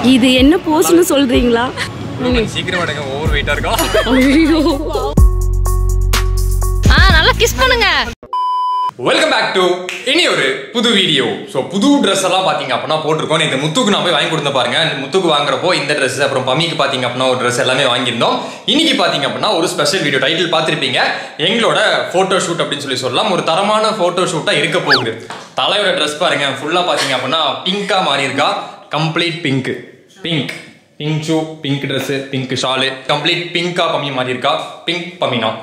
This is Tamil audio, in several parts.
இது என்ன போஸ்ட்னு சொல்றீங்களா சீக்கிரம் எடுங்க ஓவர் வெயிட்டா இருக்கா ஐயோ ஆ நல்லா கிஸ் பண்ணுங்க வெல்கம் பேக் டு இனி ஒரு புது வீடியோ ஸோ புது ட்ரெஸ் எல்லாம் பார்த்தீங்க அப்படின்னா போட்டிருக்கோம் இந்த முத்துக்கு நான் போய் வாங்கி கொடுத்த பாருங்க இந்த முத்துக்கு வாங்குறப்போ இந்த ட்ரெஸ் அப்புறம் பம்மிக்கு பார்த்தீங்க அப்படின்னா ஒரு ட்ரெஸ் எல்லாமே வாங்கியிருந்தோம் இன்னைக்கு பார்த்தீங்க அப்படின்னா ஒரு ஸ்பெஷல் வீடியோ டைட்டில் பார்த்துருப்பீங்க எங்களோட ஃபோட்டோ ஷூட் அப்படின்னு சொல்லி சொல்லலாம் ஒரு தரமான ஃபோட்டோ ஷூட்டாக இருக்க போகுது தலையோட ட்ரெஸ் பாருங்க ஃபுல்லாக பார்த்தீங்க அப்படின்னா பிங்காக மாறி இருக்கா complete pink pink pink shoe pink dress pink shawl complete பிங்காக பம்மி மாறி இருக்கா பிங்க் பம்மினா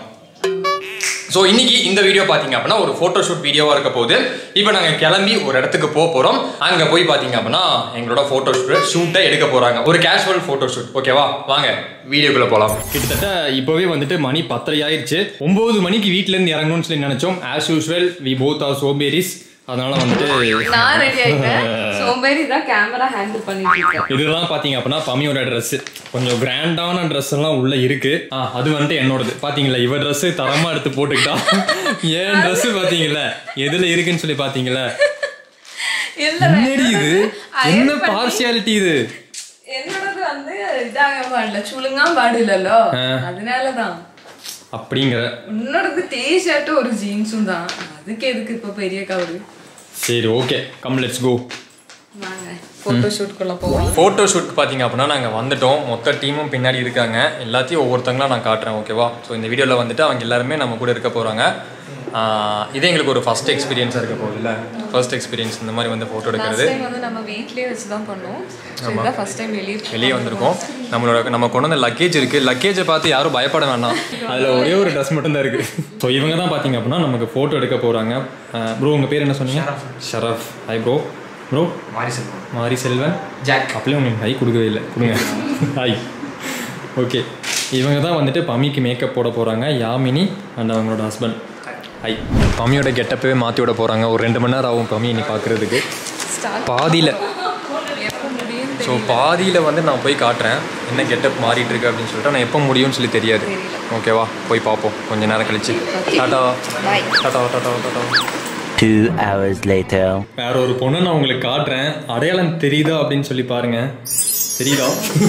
ஸோ இன்னைக்கு இந்த வீடியோ பார்த்தீங்க அப்படின்னா ஒரு ஃபோட்டோ ஷூட் வீடியோவாக இருக்க போகுது இப்போ நாங்கள் கிளம்பி ஒரு இடத்துக்கு போக போகிறோம் அங்கே போய் பார்த்தீங்க அப்படின்னா எங்களோட ஃபோட்டோ ஷூட் ஷூட்டை எடுக்க போகிறாங்க ஒரு கேஷுவல் ஃபோட்டோ ஷூட் ஓகேவா வாங்க வீடியோக்குள்ளே போகலாம் கிட்டத்தட்ட இப்போவே வந்துட்டு மணி பத்தரை ஆயிடுச்சு ஒம்பது மணிக்கு வீட்டிலேருந்து இறங்கணும்னு சொல்லி நினச்சோம் as usual we both are சோம்பேரிஸ் அதனால வந்துட்டு நான் ரெடி ஆயிட்டேன் சோம்பேறி தான் கேமரா ஹேண்டில் பண்ணிட்டு இருக்கேன் இதெல்லாம் பாத்தீங்க அப்படின்னா பம்மியோட Dress கொஞ்சம் கிராண்டான Dress எல்லாம் உள்ள இருக்கு ஆ, அது வந்துட்டு என்னோடது பாத்தீங்களா இவ Dress தரமா எடுத்து போட்டுக்கிட்டா ஏன் Dress பாத்தீங்களா எதுல இருக்குன்னு சொல்லி பாத்தீங்களா இல்ல என்னடி இது என்ன பார்சியாலிட்டி இது என்னோடது வந்து இதாக பாடல சுளுங்கா பாடலല്ലോ அதனாலதான் அப்படிங்கிற உன்னோடது டிஷர்ட்டும் ஒரு ஜீன்ஸும் தான் அதுக்கு எதுக்கு இப்ப பெரிய கவரு சரி ஓகே கம் லெட்ஸ் கோ வாங்க போட்டோ ஷூட்குள்ள போவோம் ஃபோட்டோ ஷூட் பார்த்தீங்க அப்படின்னா நாங்கள் வந்துட்டோம் மொத்த டீமும் பின்னாடி இருக்காங்க எல்லாத்தையும் ஒவ்வொருத்தங்களா நான் காட்டுறேன் ஓகேவா ஸோ இந்த வீடியோவில் வந்துட்டு அவங்க எல்லாருமே நம்ம கூட இருக்க போகிறாங்க இதே எங்களுக்கு ஒரு ஃபஸ்ட் எக்ஸ்பீரியன்ஸாக இருக்க போகுதுல்ல ஃபர்ஸ்ட் எக்ஸ்பீரியன்ஸ் இந்த மாதிரி வந்து ஃபோட்டோ எடுக்கிறது லாஸ்ட் டைம் வந்து நம்ம வீட்லயே வச்சு தான் பண்ணோம் ஸோ இதுதான் ஃபர்ஸ்ட் டைம் வெளியே வெளியே வந்திருக்கோம் நம்மளோட நம்ம கொண்டு வந்த லக்கேஜ் இருக்குது லக்கேஜை பார்த்து யாரும் பயப்பட வேண்டாம் அதில் ஒரே ஒரு ட்ரெஸ் மட்டும் தான் இருக்குது ஸோ இவங்க தான் பார்த்தீங்க அப்படின்னா நமக்கு ஃபோட்டோ எடுக்க போகிறாங்க ப்ரோ உங்கள் பேர் என்ன சொன்னீங்க ஷரஃப் ஹாய் ப்ரோ ப்ரோ மாறி செல்வம் மாரி செல்வன் ஜாக் அப்படியே உங்களுக்கு ஹை கொடுக்கவே இல்லை கொடுங்க ஹாய் ஓகே இவங்க தான் வந்துட்டு பம்மிக்கு மேக்கப் போட போகிறாங்க யாமினி அண்ட் அவங்களோட ஹஸ்பண்ட் ஹை பம்மியோட கெட்டப்பவே மாற்றி விட போகிறாங்க ஒரு ரெண்டு மணி நேரம் ஆகும் பம்மி இனி பார்க்குறதுக்கு பாதியில் எப்போ முடியும் ஸோ பாதியில் வந்து நான் போய் காட்டுறேன் என்ன கெட்டப் மாறிட்டு இருக்கு அப்படின்னு சொல்லிட்டு நான் எப்போ முடியும்னு சொல்லி தெரியாது ஓகேவா போய் பார்ப்போம் கொஞ்ச நேரம் கழிச்சு tata tata tata tata Two hours later. வேற ஒரு பொண்ணை நான் உங்களுக்கு காட்டுறேன் அடையாளம் தெரியுதா அப்படின்னு சொல்லி பாருங்க தெரியுதா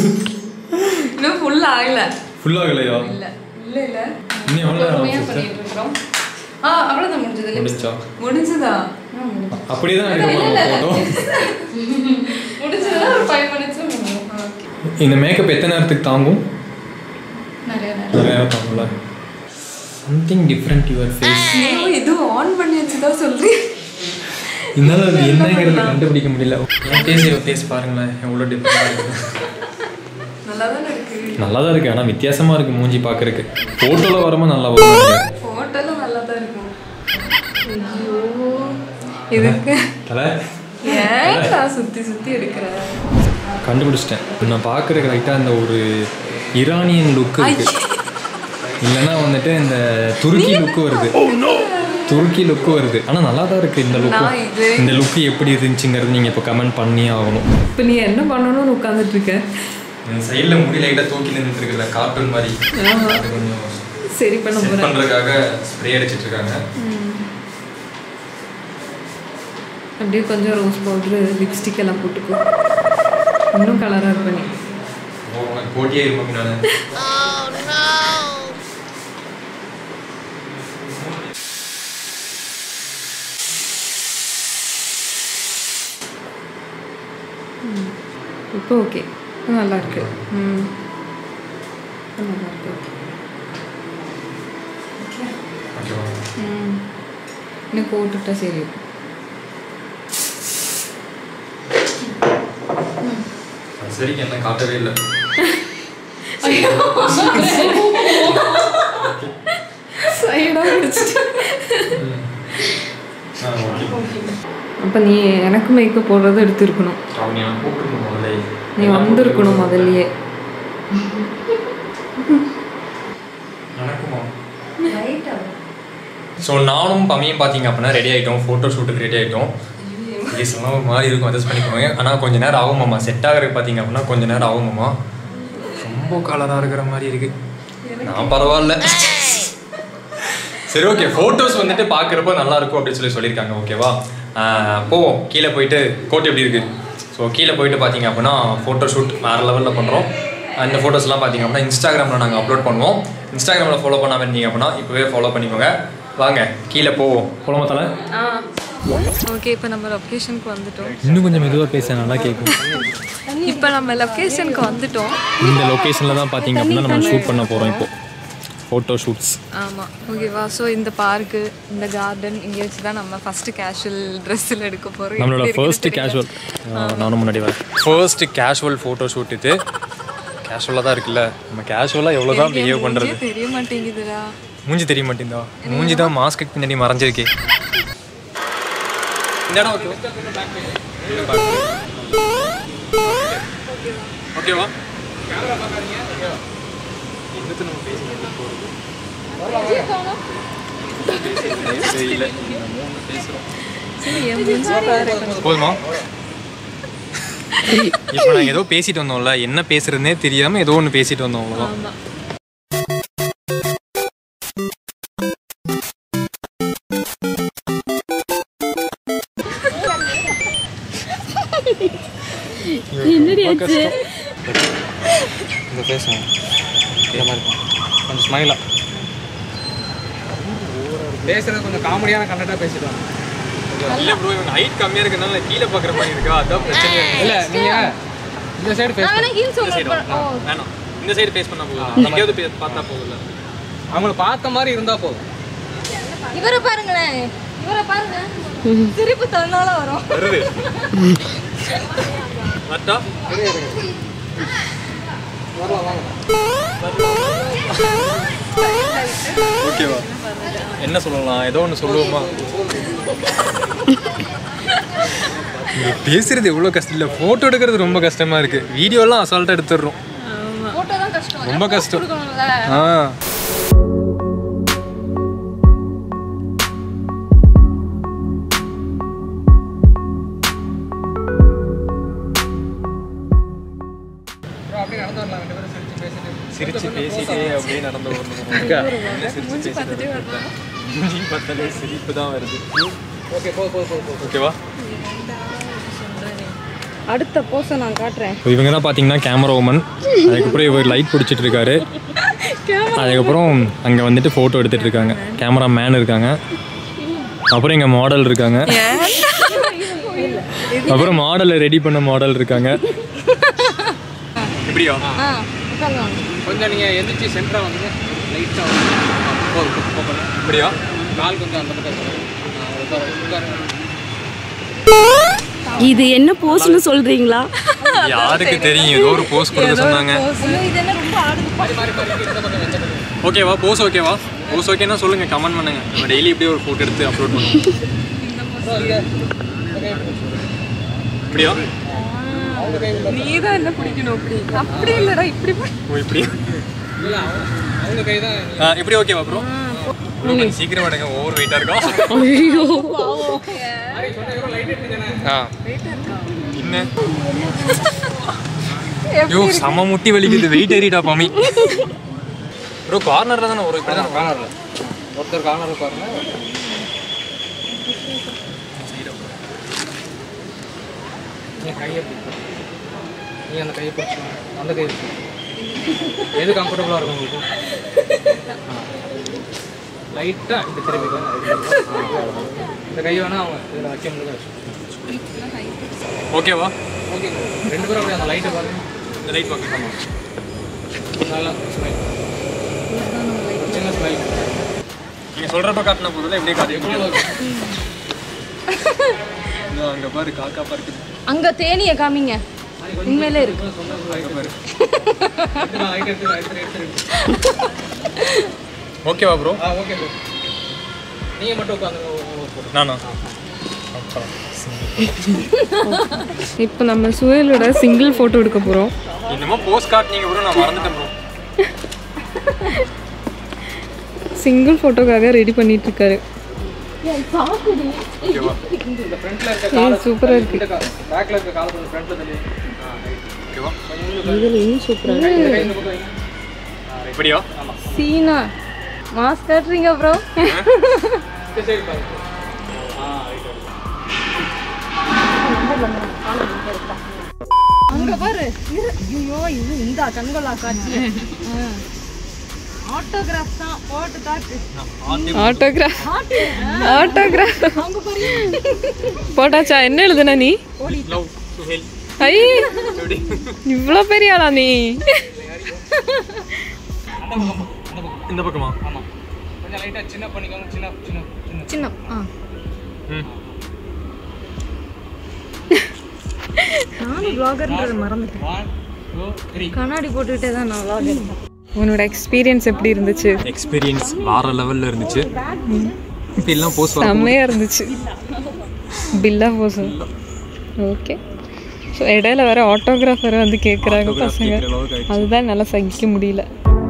இன்னும் ஃபுல் ஆகல ஃபுல்லாகலையா இல்ல இல்ல இல்ல இன்னும் எவ்வளோ நேரம் பொறுமையா ஆகும் sister? பண்ணிட்டு இருக்கோம் ஆ அவ்வளவுதான் முடிஞ்சது முடிஞ்சா முடிஞ்சதா அப்படியே தான் எடுக்க போகிறோம் ஃபோட்டோ முடிஞ்சதுன்னா ஒரு ஃபைவ் மினிட்ஸ்ல முடியும் ஓகே இந்த மேக்கப் எத்தனை நேரத்துக்கு தாங்கும் நிறைய நேரம் நிறைய நேரம் தாங்கும்ல சம்திங் டிஃப்ரெண்ட் யுவர் ஃபேஸ் ஐயோ, இது ஆன் பண்ணி வச்சுதான் சொல்றேன் இருந்தாலும் அது என்னங்கிறது கண்டுபிடிக்க முடியல என் ஃபேஸ் இவ ஃபேஸ் பாருங்களேன் எவ்வளோ டிஃப்ரெண்டாக இருக்கு நல்லா தானே இருக்கு நல்லா தான் இருக்கு ஆனால் வித்தியாசமாக இருக்கு மூஞ்சி பார்க்கறதுக்கு ஃபோட்டோவில் வரும்போது நல்லா வரும் போட்டோல நல்லா தான் இருக்கும் ஐயோ இதுக்கு தலை ஏன் நான் சுத்தி சுத்தி எடுக்கிறேன் கண்டுபிடிச்சிட்டேன் நான் பார்க்குறதுக்கு ரைட்டாக அந்த ஒரு ஈரானியன் லுக் இருக்கு இல்லைன்னா வந்துட்டு இந்த துருக்கி லுக்கு வருது துருக்கி லுக்கு வருது ஆனால் நல்லா தான் இருக்கு இந்த லுக்கு நான் இது- இந்த லுக்கு எப்படி இருந்துச்சுங்கிறது நீங்கள் இப்போ கமெண்ட் பண்ணியே ஆகணும் இப்போ நீ என்ன பண்ணணும்னு உட்காந்துட்டு இருக்க சைடில் முடி லைட்டாக தூக்கி நின்றுட்டு இருக்குல்ல கார்ட்டூன் மாதிரி அது கொஞ்சம் சரி பண்ண செட் போறேன் பண்ணுறதுக்காக ஸ்ப்ரே அடிச்சிட்டு இருக்காங்க அப்படியே கொஞ்சம் ரோஸ் பவுடர் லிப்ஸ்டிக் எல்லாம் போட்டுக்கோ இன்னும் கலராக இருப்ப நீ ஓ, உனக்கு போட்டியே இருப்போம் நான் இப்போ ஓகே நல்லா இருக்கு ம் இப்போ நல்லா இருக்கு ஓகேவா ம் இன்னும் போட்டுட்டா சரி சரிக்கு என்ன காட்டவே இல்லை சைடாக பிடிச்சிட்டு ஆ ஓகே அப்போ நீ எனக்கு மேக்கப் போடுறது எடுத்துருக்கணும் அவங்க நான் கூப்பிட்டுருந்தோம் முதல்ல நீ வந்திருக்கணும் முதல்லயே நடக்குமா ஸோ நானும் பம்மியும் பார்த்தீங்க அப்படின்னா ரெடி ஆகிட்டோம் ஃபோட்டோ ஷூட்டுக்கு ரெடி ஆகிட்டோம் ப்ளீஸ் எல்லாம் ஒரு மாதிரி இருக்கும் அட்ஜஸ்ட் பண்ணிக்கோங்க ஆனால் கொஞ்ச நேரம் ஆகுமாம்மா செட் ஆகிறதுக்கு பார்த்தீங்க அப்படின்னா கொஞ்ச நேரம் ஆகுமாம்மா ரொம்ப கலராக இருக்கிற மாதிரி இருக்கு நான் பரவாயில்ல சரி ஓகே ஃபோட்டோஸ் வந்துட்டு பார்க்குறப்போ நல்லா இருக்கும் அப்படின்னு சொல்லி சொல்லியிருக்காங்க ஓகேவா ஆஹ் போவோம் கீழே போயிட்டு கோட் எப்படி இருக்கு ஸோ கீழே போயிட்டு பார்த்தீங்க அப்படின்னா ஃபோட்டோ ஷூட் வேறு லெவலில் பண்ணுறோம் அந்த ஃபோட்டோஸ்லாம் பார்த்தீங்க அப்படின்னா இன்ஸ்டாகிராமில் நாங்கள் அப்லோட் பண்ணுவோம் இன்ஸ்டாகிராமில் ஃபாலோ பண்ணாமல் இருந்தீங்க அப்படின்னா இப்போவே ஃபாலோ பண்ணிக்கோங்க வாங்க கீழே போவோம் போலாமா தலை ஆ ஓகே இப்போ நம்ம லொக்கேஷனுக்கு வந்துட்டோம் இன்னும் கொஞ்சம் மெதுவாக பேச நல்லா கேட்கும் இப்போ நம்ம லொக்கேஷனுக்கு வந்துட்டோம் இந்த லொக்கேஷனில் தான் பார்த்தீங்க அப்படின்னா நம்ம ஷூட் பண்ண போகிறோம் இப்போ ஃபோட்டோ ஷூட்ஸ் ஆமாம் ஓகேவா ஸோ இந்த பார்க்கு இந்த கார்டன் இங்கே வச்சு தான் நம்ம ஃபஸ்ட்டு கேஷுவல் ட்ரெஸ்ஸில் எடுக்க போகிறோம் நம்மளோட ஃபர்ஸ்ட் கேஷுவல் நானும் முன்னாடி வரேன் ஃபர்ஸ்ட் கேஷுவல் ஃபோட்டோ ஷூட் இது கேஷுவலாக தான் இருக்குல்ல நம்ம கேஷுவலாக எவ்வளோ தான் பிஹேவ் பண்ணுறது தெரிய மாட்டேங்குதுடா மூஞ்சி தெரிய மாட்டேங்குதா மூஞ்சி தான் மாஸ்க்கு பின்னாடி மறைஞ்சிருக்கே இந்த இடம் ஓகே ஓகேவா இல்லை சரி என் மூஞ்சி பாரு போதுமா இப்போ நாங்கள் ஏதோ பேசிட்டு வந்தோம்ல என்ன பேசுறதுனே தெரியாம ஏதோ ஒன்று பேசிட்டு வந்தோம் அவ்வளோதான் ஆமாம் என்னடி ஆச்சு இந்த பேசுவோம் இந்த மாதிரி இருக்கும் கொஞ்சம் ஸ்மைலா பேசுறது கொஞ்சம் காமெடியான கண்டென்ட்டாக பேசிடுவாங்க இல்லை ப்ரோ இவங்க ஹைட் கம்மியாக இருக்கனால கீழே பார்க்குற மாதிரி இருக்கா அதான் பிரச்சனை இல்லை நீங்கள் இந்த சைடு பேச இந்த சைடு வேணாம் இந்த சைடு பேஸ் பண்ணா போதும் எங்கேயாவது பே- பார்த்தா போதும்ல அவங்கள பார்த்த மாதிரி இருந்தால் போதும் இவரை பாருங்களேன் இவரை பாருங்க சிரிப்பு தன்னால வரும் வருது வரட்டா ஓகேவா என்ன சொல்லலாம் ஏதோ ஒன்று சொல்லுவோமா இங்க பேசுறது எவ்வளோ கஷ்டம் இல்லை ஃபோட்டோ எடுக்கிறது ரொம்ப கஷ்டமா இருக்கு வீடியோலாம் அசால்ட்டாக எடுத்துடுறோம் போட்டோ தான் கஷ்டம் ரொம்ப கஷ்டம் கொடுக்கணும்ல ஆ அப்படியே நடந்து வரலாம் ரெண்டு பேரும் சிரிச்சு பேசிட்டு சிரிச்சு பேசிட்டே அப்படியே நடந்து வரணும் சிரிச்சு பேசிட்டே மூஞ்சி பார்த்தாலே சிரிப்பு தான் வருது ஓகே போ போ போ போ ஓகேவா அடுத்த போஸை நான் காட்டுறேன் இவங்க தான் பார்த்தீங்கன்னா கேமரா உமன் அதுக்கப்புறம் இவர் லைட் பிடிச்சிட்டு இருக்காரு அதுக்கப்புறம் அங்கே வந்துட்டு ஃபோட்டோ எடுத்துட்டு இருக்காங்க கேமரா மேன் இருக்காங்க அப்புறம் எங்கள் மாடல் இருக்காங்க அப்புறம் மாடலை ரெடி பண்ண மாடல் இருக்காங்க எப்படியா ஆ உட்காருங்க கொஞ்சம் நீங்கள் எந்திரிச்சு சென்டராக வந்து லைட்டாக வந்து போதும் போகணும் எப்படியா கால் கொஞ்சம் அந்த பக்கம் இருக்கணும். ஆ, உட்காரு, உட்காரு. இது என்ன போஸ்ட்னு சொல்றீங்களா யாருக்கு தெரியும் ஏதோ ஒரு போஸ் கொடுக்க சொன்னாங்க இது என்ன ரொம்ப ஆடுது மாறி மாறி மாறி இந்த பக்கம் இந்த பக்கம் ஓகேவா போஸ் ஓகேவா போஸ் ஓகேன்னா சொல்லுங்க கமெண்ட் பண்ணுங்க நம்ம டெய்லி இப்படியே ஒரு ஃபோட்டோ எடுத்து அப்லோட் பண்ணுவோம் இப்படியா நீ தான் என்ன பிடிக்கணும் அப்படி அப்படி இல்லைடா இப்படி படி. ஓ இப்படி இல்லை அவங்க அவங்க கை தான் ஆ, இப்படி ஓகேவா ப்ரோ கொஞ்சம் சீக்கிரம் எடுங்க ஓவர் வெயிட்டாக இருக்கா ஐயோ ஆ என்ன ஐயோ செம முட்டி வலிக்குது வெயிட் ஏறிட்டா பாமி ப்ரோ கார்னரில் தானே ஒரு இப்படி தான் கார்னரில் ஒருத்தர் கார்னரில் பாருங்க நீ கையை பிடி. நீ அந்த கையை பிடிச்சி அந்த கையை பிடி. எது கம்ஃபர்டபுளாக இருக்கும் உங்களுக்கு லைட்டாக இப்படி திரும்பி இந்த கை வேணா அவங்க இதில் வைக்க முடியாது ஓகேவா ஓகே ரெண்டு பேரும் அப்படியே அந்த லைட்டை பாருங்க இந்த லைட் பார்க்கலாம் நல்லா ஸ்மைல் சின்ன ஸ்மைல் நீங்கள் சொல்கிறப்ப காட்டின போதில் எப்படியே காட்டி அங்கே பாரு காக்கா பார்க்குது அங்க தேனிய காமிங்க உண்மையிலே இருக்கு அங்கே பாரு லைட் எடுத்து எடுத்து எடுத்து எடுத்து ஓகேவா ப்ரோ ஆ ஓகே ப்ரோ நீங்கள் மட்டும் உட்காந்துங்க ஒரு போட்டு நானா இப்போ நம்ம சுயலோட சிங்கிள் ஃபோட்டோ எடுக்க போகிறோம் என்னமோ போஸ்ட் காட்டினீங்க ப்ரோ நான் மறந்துட்டேன் ப்ரோ சிங்கிள் ஃபோட்டோக்காக ரெடி பண்ணிட்டு இருக்காரு ஓகேவா இந்த ஃப்ரண்ட்ல இருக்க ஏய் சூப்பராக இருக்கு இந்த பேக்ல இருக்க கால் கொஞ்சம் ஃப்ரண்ட்ல தள்ளி ஓகேவா இதுலேயும் சூப்பராக இந்த கை இந்த பக்கம் வைங்க. எப்படியா சீனா மாஸ்க் காட்டுறீங்க ப்ரோ இந்த சைடு பாருங்க ஆ ரைட் அங்க பாரு இரு. ஐயோ இது இந்த கண்கொள்ளா காட்சி ஆட்டோகிராஃப் தான் போட்டு காட்டு ஆட்டோகிராஃப் ஆட்டோகிராஃப் போட்டாச்சா என்ன எழுதுன நீ ஐ இவ்வளோ பெரிய ஆளா நீ இந்த பக்கமா ஆமாம் கொஞ்சம் லைட்டாக சின்ன பண்ணிக்கோங்க சின்ன சின்ன சின்ன சின்ன ஆ ம் நானும் vloggerன்றதை மறந்துட்டேன் ஒன் டூ த்ரீ கண்ணாடி போட்டுக்கிட்டே தான் நான் vlog எடுப்பேன் உன்னோட எக்ஸ்பீரியன்ஸ் எப்படி இருந்துச்சு எக்ஸ்பீரியன்ஸ் வேற லெவல்ல இருந்துச்சு இப்போ எல்லாம் போஸ்ட் செம்மையா இருந்துச்சு பில்லா போதும் ஓகே ஸோ இடையில வேற ஆட்டோகிராஃபர் வந்து கேட்குறாங்க பசங்க அதுதான் என்னால் சகிக்க முடியல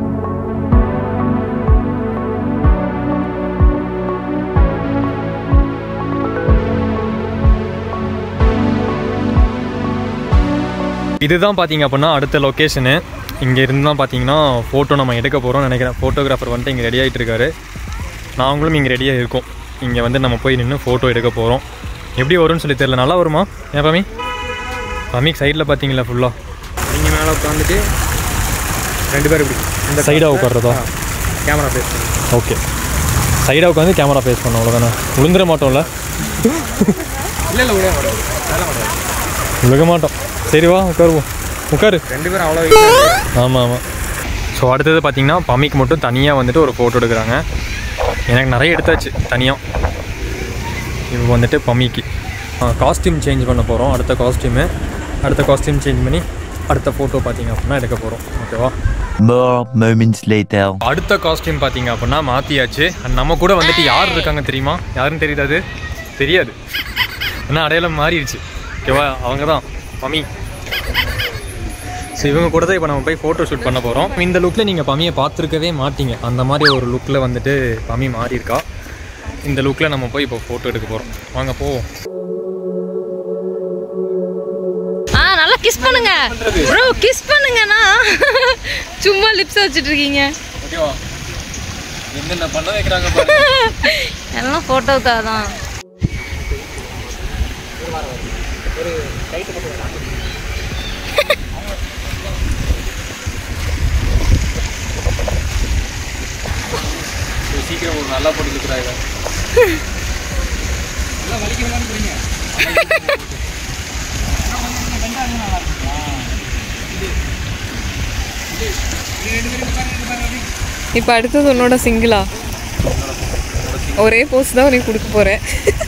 இதுதான் பார்த்தீங்க அப்படின்னா அடுத்த லொக்கேஷனு இங்கே இருந்து தான் பார்த்தீங்கன்னா ஃபோட்டோ நம்ம எடுக்க போகிறோம் நினைக்கிறேன் ஃபோட்டோகிராஃபர் வந்துட்டு இங்கே ரெடி ஆகிட்டு இருக்காரு நாங்களும் இங்கே ரெடியாக இருக்கோம் இங்கே வந்து நம்ம போய் நின்று ஃபோட்டோ எடுக்க போகிறோம் எப்படி வரும்னு சொல்லி தெரியல நல்லா வருமா ஏன் பாமி பாமி சைடில் பார்த்தீங்களா ஃபுல்லாக நீங்கள் மேலே உட்காந்துட்டு ரெண்டு பேரும் இப்படி இந்த சைடாக உட்கார்றதா கேமரா பேஸ் ஓகே சைடாக உட்காந்து கேமரா ஃபேஸ் பண்ணோம் அவ்வளோதானே விழுந்துட மாட்டோம்ல இல்லை இல்லை விட மாட்டோம் வேலை மாட்டோம் விழுக மாட்டோம் சரி வா உட்காருவோம் உட்காரு ரெண்டு பேரும் அவ்வளோ ஆமாம் ஆமாம் ஸோ அடுத்தது பார்த்தீங்கன்னா பம்மிக்கு மட்டும் தனியாக வந்துட்டு ஒரு ஃபோட்டோ எடுக்கிறாங்க எனக்கு நிறைய எடுத்தாச்சு தனியாக இப்போ வந்துட்டு பம்மிக்கு காஸ்டியூம் சேஞ்ச் பண்ண போகிறோம் அடுத்த காஸ்டியூமு அடுத்த காஸ்டியூம் சேஞ்ச் பண்ணி அடுத்த ஃபோட்டோ பார்த்தீங்க அப்படின்னா எடுக்க போகிறோம் ஓகேவா More moments later. அடுத்த காஸ்டியூம் பார்த்தீங்க அப்படின்னா மாற்றியாச்சு And நம்ம கூட வந்துட்டு யார் இருக்காங்க தெரியுமா யாருன்னு தெரியுது அது தெரியாது ஏன்னா அடையாளம் மாறிடுச்சு ஓகேவா அவங்க தான் மம்மி ஸோ இவங்க கூட தான் இப்போ நம்ம போய் ஃபோட்டோ ஷூட் பண்ண போகிறோம் இந்த லுக்கில் நீங்கள் பம்மியை பார்த்துருக்கவே மாட்டீங்க அந்த மாதிரி ஒரு லுக்கில் வந்துட்டு பம்மி மாறி இருக்கா இந்த லுக்கில் நம்ம போய் இப்போ ஃபோட்டோ எடுக்க போகிறோம் வாங்க போவோம் ஆ நல்லா கிஸ் பண்ணுங்க ப்ரோ கிஸ் பண்ணுங்கண்ணா சும்மா லிப்ஸ் வச்சுட்டு இருக்கீங்க ஓகேவா என்னென்ன பண்ண வைக்கிறாங்க எல்லாம் ஃபோட்டோக்காக தான் சீக்கிரம் ஒரு நல்லா போட்டு இருக்கிறாங்க இப்போ அடுத்தது உன்னோட சிங்கிளா ஒரே போஸ் தான் உனக்கு கொடுக்க போகிறேன்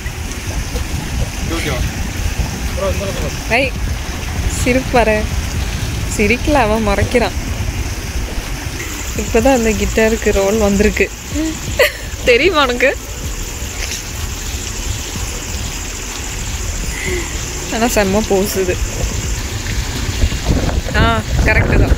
ஐ சிரிப்பாரு சிரிக்கல அவன் மறைக்கிறான் இப்போதான் அந்த கிட்டாருக்கு ரோல் வந்திருக்கு தெரியுமா உனக்கு ஆனால் செம்ம போஸ் இது ஆ கரெக்டு தான்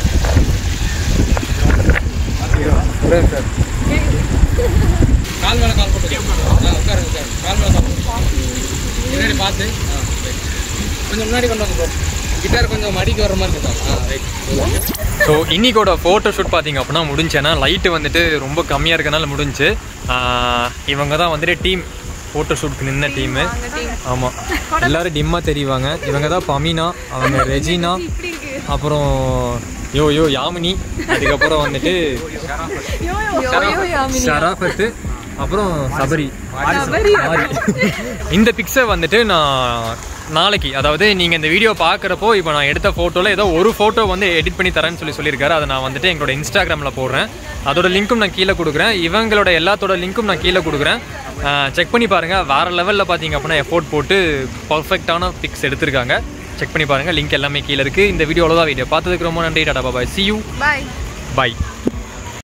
கால் மேலே கால் போட்டு ஆ உட்காரு உட்காரு கால் மேலே கால் போட்டு முன்னாடி பார்த்து ஆ ரைட் கொஞ்சம் முன்னாடி கொண்டு வாங்க ப்ரோ கிட்டார் கொஞ்சம் மடிக்கு வர மாதிரி இருக்கா ஆ ரைட் ஸோ இன்னிக்கோட ஃபோட்டோ ஷூட் பார்த்தீங்க அப்படின்னா முடிஞ்சேன்னா லைட்டு வந்துட்டு ரொம்ப கம்மியாக இருக்கனால முடிஞ்சு ஆஹ் இவங்க தான் வந்துட்டு டீம் ஃபோட்டோ ஷூட்க்கு நின்ன டீமு ஆமாம் எல்லாரும் டிம்மாக தெரிவாங்க இவங்க தான் பமீனா அவங்க ரெஜினா அப்புறம் யோ யோ யாமினி அதுக்கப்புறம் வந்துட்டு ஷராஃபத்து அப்புறம் சபரி மாறி. இந்த பிக்சை வந்துட்டு நான் நாளைக்கு அதாவது நீங்கள் இந்த வீடியோ பார்க்குறப்போ இப்போ நான் எடுத்த ஃபோட்டோவில் ஏதோ ஒரு ஃபோட்டோ வந்து எடிட் பண்ணி தரேன்னு சொல்லி சொல்லியிருக்காரு அதை நான் வந்துட்டு எங்களோட இன்ஸ்டாகிராமில் போடுறேன் அதோட லிங்க்கும் நான் கீழே கொடுக்குறேன் இவங்களோட எல்லாத்தோட லிங்க்கும் நான் கீழே கொடுக்குறேன் செக் பண்ணி பாருங்கள் வேறு லெவலில் பார்த்தீங்க அப்படின்னா எஃபோர்ட் போட்டு பர்ஃபெக்டான பிக்ஸ் எடுத்திருக்காங்க செக் பண்ணி பாருங்கள் லிங்க் எல்லாமே கீழே இருக்குது இந்த வீடியோவில் தான் வீடியோ பார்த்ததுக்கு ரொம்ப நன்றி tata bye bye see you bye by